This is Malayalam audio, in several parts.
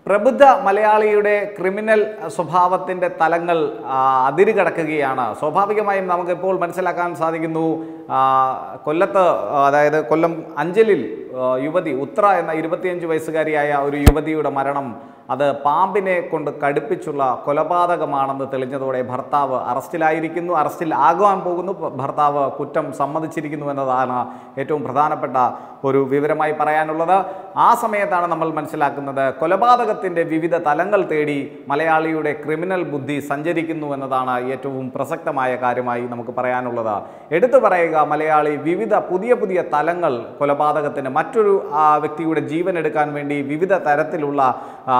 പ്രബുദ്ധ മലയാളിയുടെ ക്രിമിനൽ സ്വഭാവത്തിൻ്റെ തലങ്ങൾ ആ, അതിര് കടക്കുകയാണ് സ്വാഭാവികമായും നമുക്കിപ്പോൾ മനസ്സിലാക്കാൻ സാധിക്കുന്നു ആ, കൊല്ലത്ത് ആ, അതായത് കൊല്ലം അഞ്ചലിൽ ആ, യുവതി ഉത്ര എന്ന ഇരുപത്തിയഞ്ച് വയസ്സുകാരിയായ ഒരു യുവതിയുടെ മരണം അത് പാമ്പിനെ കൊണ്ട് കടുപ്പിച്ചുള്ള കൊലപാതകമാണെന്ന് തെളിഞ്ഞതോടെ ഭർത്താവ് അറസ്റ്റിലായിരിക്കുന്നു അറസ്റ്റിൽ ആകുവാൻ പോകുന്നു ഭ- ഭർത്താവ് കുറ്റം സമ്മതിച്ചിരിക്കുന്നു എന്നതാണ് ഏറ്റവും പ്രധാനപ്പെട്ട ഒരു വിവരമായി പറയാനുള്ളത് ആ സമയത്താണ് നമ്മൾ മനസ്സിലാക്കുന്നത് കൊലപാതകത്തിൻ്റെ വിവിധ തലങ്ങൾ തേടി മലയാളിയുടെ ക്രിമിനൽ ബുദ്ധി സഞ്ചരിക്കുന്നു എന്നതാണ് ഏറ്റവും പ്രസക്തമായ കാര്യമായി നമുക്ക് പറയാനുള്ളത് എടുത്തു പറയുക മലയാളി വിവിധ പുതിയ പുതിയ തലങ്ങൾ കൊലപാതകത്തിന് മറ്റൊരു ആ, വ്യക്തിയുടെ ജീവൻ എടുക്കാൻ വേണ്ടി വിവിധ തരത്തിലുള്ള ആ,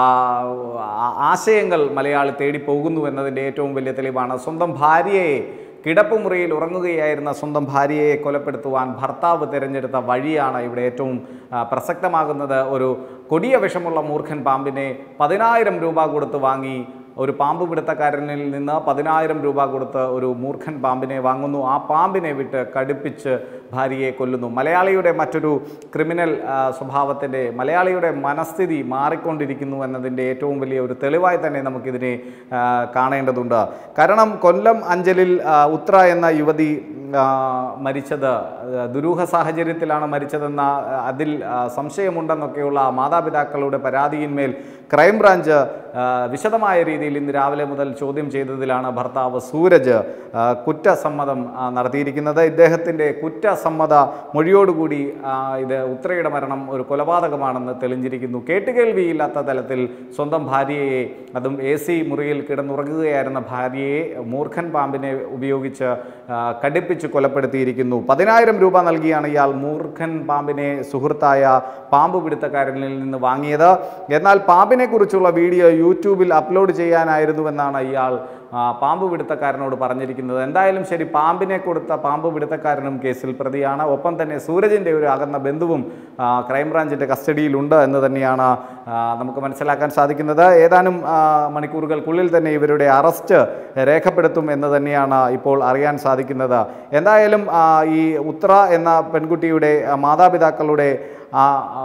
ആ- ആശയങ്ങൾ മലയാളി തേടി പോകുന്നു എന്നതിൻ്റെ ഏറ്റവും വലിയ തെളിവാണ് സ്വന്തം ഭാര്യയെ കിടപ്പുമുറിയിൽ ഉറങ്ങുകയായിരുന്ന സ്വന്തം ഭാര്യയെ കൊലപ്പെടുത്തുവാൻ ഭർത്താവ് തിരഞ്ഞെടുത്ത വഴിയാണ് ഇവിടെ ഏറ്റവും ആ, പ്രസക്തമാകുന്നത് ഒരു കൊടിയ വിഷമുള്ള മൂർഖൻ പാമ്പിനെ പതിനായിരം രൂപ കൊടുത്ത് വാങ്ങി ഒരു പാമ്പ് പിടുത്തക്കാരനിൽ നിന്ന് പതിനായിരം രൂപ കൊടുത്ത് ഒരു മൂർഖൻ പാമ്പിനെ വാങ്ങുന്നു ആ പാമ്പിനെ വിട്ട് കടുപ്പിച്ച് ഭാര്യയെ കൊല്ലുന്നു മലയാളിയുടെ മറ്റൊരു ക്രിമിനൽ ആ, സ്വഭാവത്തിൻ്റെ മലയാളിയുടെ മനസ്ഥിതി മാറിക്കൊണ്ടിരിക്കുന്നു എന്നതിൻ്റെ ഏറ്റവും വലിയ ഒരു തെളിവായി തന്നെ നമുക്കിതിനെ ആ, കാണേണ്ടതുണ്ട് കാരണം കൊല്ലം അഞ്ചലിൽ ആ, ഉത്ര എന്ന യുവതി ആ, മരിച്ചത് ആ, ദുരൂഹ സാഹചര്യത്തിലാണ് മരിച്ചതെന്ന ആ, അതിൽ ആ, സംശയമുണ്ടെന്നൊക്കെയുള്ള മാതാപിതാക്കളുടെ പരാതിയിന്മേൽ ക്രൈംബ്രാഞ്ച് ആ, വിശദമായ രീതിയിൽ ഇന്ന് രാവിലെ മുതൽ ചോദ്യം ചെയ്തതിലാണ് ഭർത്താവ് സൂരജ് ആ, കുറ്റസമ്മതം ആ, നടത്തിയിരിക്കുന്നത് ഇദ്ദേഹത്തിൻ്റെ കുറ്റസമ്മത മൊഴിയോടുകൂടി ആ, ഇത് ഉത്രയുടെ മരണം ഒരു കൊലപാതകമാണെന്ന് തെളിഞ്ഞിരിക്കുന്നു കേട്ടുകേൾവിയില്ലാത്ത തലത്തിൽ സ്വന്തം ഭാര്യയെ അതും എ സി മുറിയിൽ കിടന്നുറങ്ങുകയായിരുന്ന ഭാര്യയെ മൂർഖൻ പാമ്പിനെ ഉപയോഗിച്ച് ആ, കടിപ്പിച്ച് കൊലപ്പെടുത്തിയിരിക്കുന്നു പതിനായിരം രൂപ നൽകിയാണ് ഇയാൾ മൂർഖൻ പാമ്പിനെ സുഹൃത്തായ പാമ്പ് പിടുത്തക്കാരനിൽ നിന്ന് വാങ്ങിയത് എന്നാൽ പാമ്പിനെ കുറിച്ചുള്ള വീഡിയോ യൂട്യൂബിൽ അപ്ലോഡ് ചെയ്യാനായിരുന്നുവെന്നാണ് ഇയാൾ ആ, പാമ്പ് പിടുത്തക്കാരനോട് പറഞ്ഞിരിക്കുന്നത് എന്തായാലും ശരി പാമ്പിനെ കൊടുത്ത പാമ്പ് പിടുത്തക്കാരനും കേസിൽ പ്രതിയാണ് ഒപ്പം തന്നെ സൂരജിൻ്റെ ഒരു അകന്ന ബന്ധുവും ആ, ക്രൈംബ്രാഞ്ചിൻ്റെ കസ്റ്റഡിയിലുണ്ട് എന്ന് തന്നെയാണ് ആ, നമുക്ക് മനസ്സിലാക്കാൻ സാധിക്കുന്നത് ഏതാനും ആ, മണിക്കൂറുകൾക്കുള്ളിൽ തന്നെ ഇവരുടെ അറസ്റ്റ് രേഖപ്പെടുത്തും എന്ന് തന്നെയാണ് ഇപ്പോൾ അറിയാൻ സാധിക്കുന്നത് എന്തായാലും ആ, ഈ ഉത്ര എന്ന പെൺകുട്ടിയുടെ ആ, മാതാപിതാക്കളുടെ ആ ആ,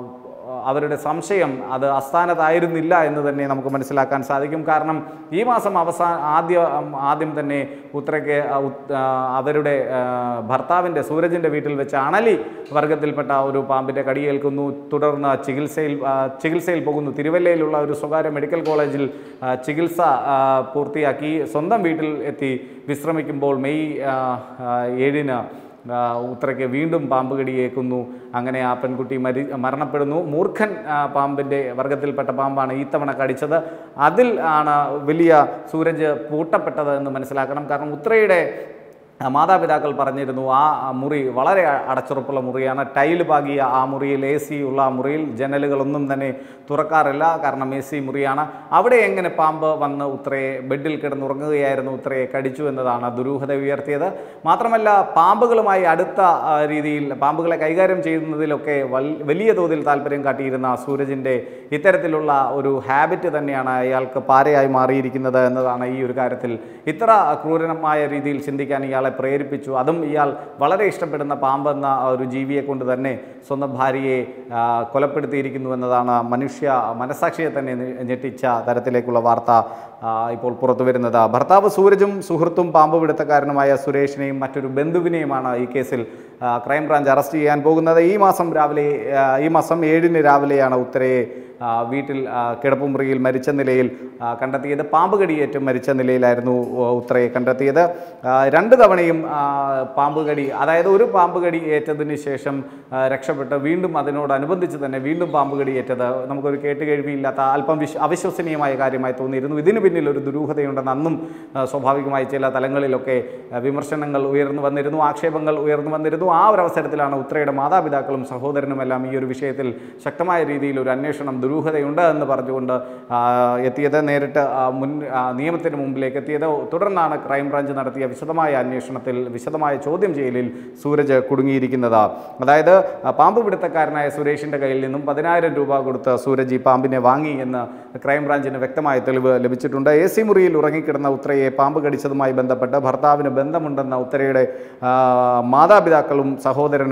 അവരുടെ സംശയം അത് അസ്ഥാനത്തായിരുന്നില്ല എന്ന് തന്നെ നമുക്ക് മനസ്സിലാക്കാൻ സാധിക്കും കാരണം ഈ മാസം അവസാന ആദ്യ ആദ്യം തന്നെ ഉത്രയ്ക്ക് ആ ഉത്- ആ അവരുടെ ആ, ഭർത്താവിൻ്റെ സൂരജിൻ്റെ വീട്ടിൽ വെച്ച് അണലി വർഗത്തിൽപ്പെട്ട ഒരു പാമ്പിൻ്റെ കടിയേൽക്കുന്നു തുടർന്ന് ചികിത്സയിൽ ആ, ചികിത്സയിൽ പോകുന്നു തിരുവല്ലയിലുള്ള ഒരു സ്വകാര്യ മെഡിക്കൽ കോളേജിൽ ആ, ചികിത്സ ആ, പൂർത്തിയാക്കി സ്വന്തം വീട്ടിൽ എത്തി വിശ്രമിക്കുമ്പോൾ മെയ് ആ, ആ, ഏഴിന് ആ, ഉത്രയ്ക്ക് വീണ്ടും പാമ്പ് കടിയേക്കുന്നു അങ്ങനെ ആ പെൺകുട്ടി മരി മരണപ്പെടുന്നു മൂർഖൻ ആ, പാമ്പിൻ്റെ വർഗത്തിൽപ്പെട്ട പാമ്പാണ് ഈ തവണ കടിച്ചത് അതിൽ ആണ് വലിയ സൂരജ് പൂട്ടപ്പെട്ടത് എന്ന് മനസ്സിലാക്കണം കാരണം ഉത്രയുടെ ആ, മാതാപിതാക്കൾ പറഞ്ഞിരുന്നു ആ ആ മുറി വളരെ അ- അടച്ചുറപ്പുള്ള മുറിയാണ് ടൈല് പാകിയ ആ മുറിയിൽ എ സി ഉള്ള ആ മുറിയിൽ ജനലുകളൊന്നും തന്നെ തുറക്കാറില്ല കാരണം എ സി മുറിയാണ് അവിടെ എങ്ങനെ പാമ്പ് വന്ന് ഉത്രയെ ബെഡിൽ കിടന്നുറങ്ങുകയായിരുന്നു ഉത്രയെ കടിച്ചു എന്നതാണ് ദുരൂഹത ഉയർത്തിയത് മാത്രമല്ല പാമ്പുകളുമായി അടുത്ത ആ, രീതിയിൽ പാമ്പുകളെ കൈകാര്യം ചെയ്യുന്നതിലൊക്കെ വൽ- വലിയ തോതിൽ താല്പര്യം കാട്ടിയിരുന്ന സൂരജിൻ്റെ ഇത്തരത്തിലുള്ള ഒരു ഹാബിറ്റ് തന്നെയാണ് അയാൾക്ക് പാരയായി മാറിയിരിക്കുന്നത് എന്നതാണ് ഈ ഒരു കാര്യത്തിൽ ഇത്ര ക്രൂരമായ രീതിയിൽ ചിന്തിക്കാൻ ഇയാളെ പ്രേരിപ്പിച്ചു അതും ഇയാൾ വളരെ ഇഷ്ടപ്പെടുന്ന പാമ്പെന്ന ആ ഒരു ജീവിയെ കൊണ്ട് തന്നെ സ്വന്തം ഭാര്യയെ ആ, കൊലപ്പെടുത്തിയിരിക്കുന്നു എന്നതാണ് മനുഷ്യ മനസാക്ഷിയെ തന്നെ ഞെ- ഞെട്ടിച്ച തരത്തിലേക്കുള്ള വാർത്ത ആ, ഇപ്പോൾ പുറത്തു വരുന്നത് ഭർത്താവ് സൂരജും സുഹൃത്തും പാമ്പ് പിടുത്തക്കാരനുമായ സുരേഷിനെയും മറ്റൊരു ബന്ധുവിനെയുമാണ് ഈ കേസിൽ ആ, ക്രൈംബ്രാഞ്ച് അറസ്റ്റ് ചെയ്യാൻ പോകുന്നത് ഈ മാസം രാവിലെ ആ, ഈ മാസം ഏഴിന് രാവിലെയാണ് ഉത്തരയെ ആ, വീട്ടിൽ ആ, കിടപ്പുമുറിയിൽ മരിച്ച നിലയിൽ ആ, കണ്ടെത്തിയത് പാമ്പ് കടിയേറ്റ് മരിച്ച നിലയിലായിരുന്നു ആ, ഉത്രയെ കണ്ടെത്തിയത് ആ, രണ്ട് തവണയും ആ, പാമ്പ് കടി അതായത് ഒരു പാമ്പ് കടി ഏറ്റതിന് ശേഷം ആ, രക്ഷപ്പെട്ട് വീണ്ടും അതിനോടനുബന്ധിച്ച് തന്നെ വീണ്ടും പാമ്പ് കടി ഏറ്റത് നമുക്കൊരു കേട്ടുകേഴ്വിയില്ലാത്ത അല്പം വിശ്വ അവിശ്വസനീയമായ കാര്യമായി തോന്നിയിരുന്നു ഇതിന് പിന്നിൽ ഒരു ദുരൂഹതയുണ്ടെന്ന് അന്നും ആ, സ്വാഭാവികമായി ചില തലങ്ങളിലൊക്കെ ആ, വിമർശനങ്ങൾ ഉയർന്നു വന്നിരുന്നു ആക്ഷേപങ്ങൾ ഉയർന്നു വന്നിരുന്നു ആ ഒരു അവസരത്തിലാണ് ഉത്രയുടെ മാതാപിതാക്കളും സഹോദരനുമെല്ലാം ഈ ഒരു വിഷയത്തിൽ ശക്തമായ രീതിയിൽ ഒരു അന്വേഷണം ദുരൂഹതയുണ്ട് എന്ന് പറഞ്ഞുകൊണ്ട് ആ, എത്തിയത് നേരിട്ട് ആ, മുൻ ആ, നിയമത്തിന് മുമ്പിലേക്ക് എത്തിയത് തുടർന്നാണ് ക്രൈംബ്രാഞ്ച് നടത്തിയ വിശദമായ അന്വേഷണത്തിൽ വിശദമായ ചോദ്യം ചെയ്യലിൽ സൂരജ് കുടുങ്ങിയിരിക്കുന്നത് അതായത് ആ, പാമ്പ് പിടുത്തക്കാരനായ സുരേഷിൻ്റെ കയ്യിൽ നിന്നും പതിനായിരം രൂപ കൊടുത്ത് സൂരജ് ഈ പാമ്പിനെ വാങ്ങി എന്ന് ക്രൈംബ്രാഞ്ചിന് വ്യക്തമായ തെളിവ് ലഭിച്ചിട്ടുണ്ട് എ സി മുറിയിൽ ഉറങ്ങിക്കിടന്ന ഉത്രയെ പാമ്പ് കടിച്ചതുമായി ബന്ധപ്പെട്ട് ഭർത്താവിന് ബന്ധമുണ്ടെന്ന ഉത്തരയുടെ ആ, മാതാപിതാക്കളും സഹോദരനും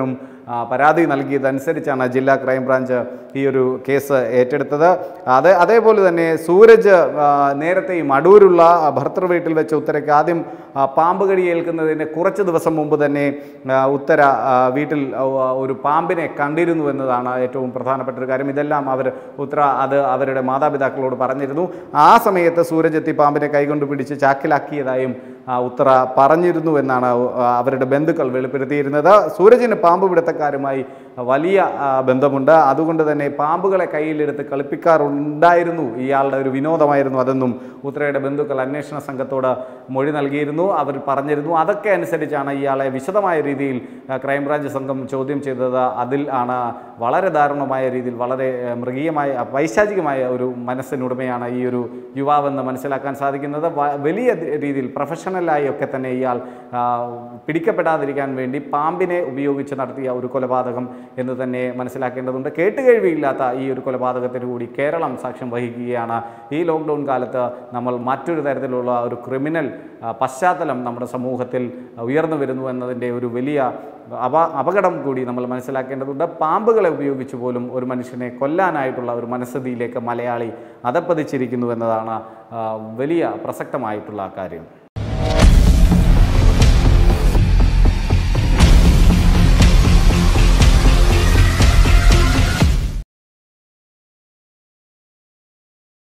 ആ, പരാതി നൽകിയതനുസരിച്ചാണ് ജില്ലാ ക്രൈംബ്രാഞ്ച് ഈ ഒരു കേസ് ഏറ്റെടുത്തത് അത് അതേപോലെ തന്നെ സൂരജ് ആ, നേരത്തെയും അടൂരുള്ള ഭർത്തൃ വീട്ടിൽ വെച്ച് ഉത്തരയ്ക്ക് ആദ്യം ആ, പാമ്പ് കടി ഏൽക്കുന്നതിന് കുറച്ച് ദിവസം മുമ്പ് തന്നെ ആ, ഉത്തര ആ, വീട്ടിൽ ആ, ഒരു പാമ്പിനെ കണ്ടിരുന്നു എന്നതാണ് ഏറ്റവും പ്രധാനപ്പെട്ട ഒരു കാര്യം ഇതെല്ലാം അവർ ഉത്തര അത് അവരുടെ മാതാപിതാക്കളോട് പറഞ്ഞിരുന്നു ആ സമയത്ത് സൂരജ് എത്തി പാമ്പിനെ കൈകൊണ്ട് പിടിച്ച് ചാക്കിലാക്കിയതായും ആ, ഉത്തര പറഞ്ഞിരുന്നു എന്നാണ് ആ, അവരുടെ ബന്ധുക്കൾ വെളിപ്പെടുത്തിയിരുന്നത് സൂരജിന് പാമ്പ് പിടുത്തക്കാരുമായി വലിയ ആ, ബന്ധമുണ്ട് അതുകൊണ്ട് തന്നെ പാമ്പുകളെ കയ്യിലെടുത്ത് കളിപ്പിക്കാറുണ്ടായിരുന്നു ഇയാളുടെ ഒരു വിനോദമായിരുന്നു അതെന്നും ഉത്തരയുടെ ബന്ധുക്കൾ അന്വേഷണ സംഘത്തോട് മൊഴി നൽകിയിരുന്നു അവർ പറഞ്ഞിരുന്നു അതൊക്കെ അനുസരിച്ചാണ് ഇയാളെ വിശദമായ രീതിയിൽ ആ, ക്രൈംബ്രാഞ്ച് സംഘം ചോദ്യം ചെയ്തത് അതിൽ ആണ് വളരെ ദാരുണമായ രീതിയിൽ വളരെ ആ, മൃഗീയമായ പൈശാചികമായ ഒരു മനസ്സിനുടമയാണ് ഈ ഒരു യുവാവെന്ന് മനസ്സിലാക്കാൻ സാധിക്കുന്നത് വ- വലിയ രീതിയിൽ പ്രൊഫഷണലായി ഒക്കെ തന്നെ ഇയാൾ ആ, പിടിക്കപ്പെടാതിരിക്കാൻ വേണ്ടി പാമ്പിനെ ഉപയോഗിച്ച് നടത്തിയ ഒരു കൊലപാതകം എന്ന് തന്നെ മനസ്സിലാക്കേണ്ടതുണ്ട് കേട്ടുകേഴ്വിയില്ലാത്ത ഈ ഒരു കൊലപാതകത്തിന് കൂടി കേരളം സാക്ഷ്യം വഹിക്കുകയാണ് ഈ ലോക്ക്ഡൗൺ കാലത്ത് നമ്മൾ മറ്റൊരു തരത്തിലുള്ള ഒരു ക്രിമിനൽ ആ, പശ്ചാത്തലം നമ്മുടെ സമൂഹത്തിൽ ഉയർന്നു വരുന്നു എന്നതിൻ്റെ ഒരു വലിയ അപ അപകടം കൂടി നമ്മൾ മനസ്സിലാക്കേണ്ടതുണ്ട് പാമ്പുകളെ ഉപയോഗിച്ച് പോലും ഒരു മനുഷ്യനെ കൊല്ലാനായിട്ടുള്ള ഒരു മനസ്ഥിതിയിലേക്ക് മലയാളി അതപ്പതിച്ചിരിക്കുന്നു എന്നതാണ് ആ, വലിയ പ്രസക്തമായിട്ടുള്ള കാര്യം